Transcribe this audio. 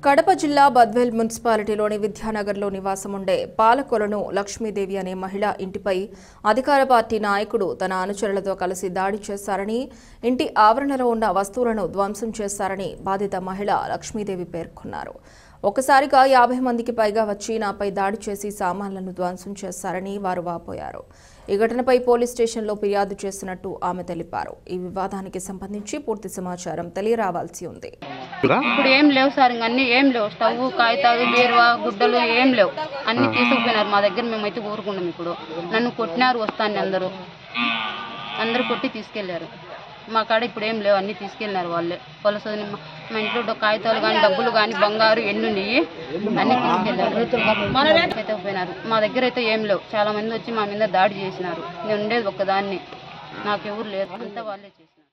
కడప జిల్లా బద్వేల్ మున్సిపాలిటీలోని విద్యానగర్లో నివాసం ఉండే పాలకొలను లక్ష్మీదేవి అనే మహిళ ఇంటిపై అధికార పార్టీ నాయకుడు తన అనుచరులతో కలిసి దాడి చేశారని ఇంటి ఆవరణలో ఉన్న వస్తువులను ధ్వంసం చేశారని బాధిత మహిళ లక్ష్మీదేవి పేర్కొన్నారు ఒకసారిగా యాభై మందికి పైగా వచ్చి నాపై దాడి చేసి సామాన్లను ధ్వంసం చేశారని వారు వాపోయారు ఈ ఘటనపై పోలీస్ స్టేషన్లో ఫిర్యాదు చేసినట్టు ఆమె తెలిపారు ఈ వివాదానికి సంబంధించి పూర్తి సమాచారం తెలియరావాల్సి ఉంది ఇప్పుడు ఏం లేవు సార్ ఇంక అన్ని ఏం లేవు స్టవ్ కాగితాలు బీరువా గుడ్డలు ఏం లేవు అన్ని తీసుకుపోయినారు మా దగ్గర మేమైతే ఊరుకున్నాం ఇప్పుడు నన్ను కొట్టినారు వస్తాను అందరూ అందరూ కొట్టి తీసుకెళ్లారు మా కాడ ఇప్పుడు ఏం లేవు అన్ని తీసుకెళ్ళినారు వాళ్ళే వాళ్ళ సోదరి మా మా ఇంట్లో డొ- కాగితాలు కానీ డబ్బులు కానీ బంగారు ఎన్ని ఉన్నాయి అన్ని తీసుకెళ్లారు అయితే పోయినారు మా దగ్గర అయితే ఏం లేవు చాలా మంది వచ్చి మా మీద దాడి చేసినారు నేను ఉండేది ఒక్కదాన్ని నాకు ఎవరు లేదు అంతా వాళ్ళే చేసినారు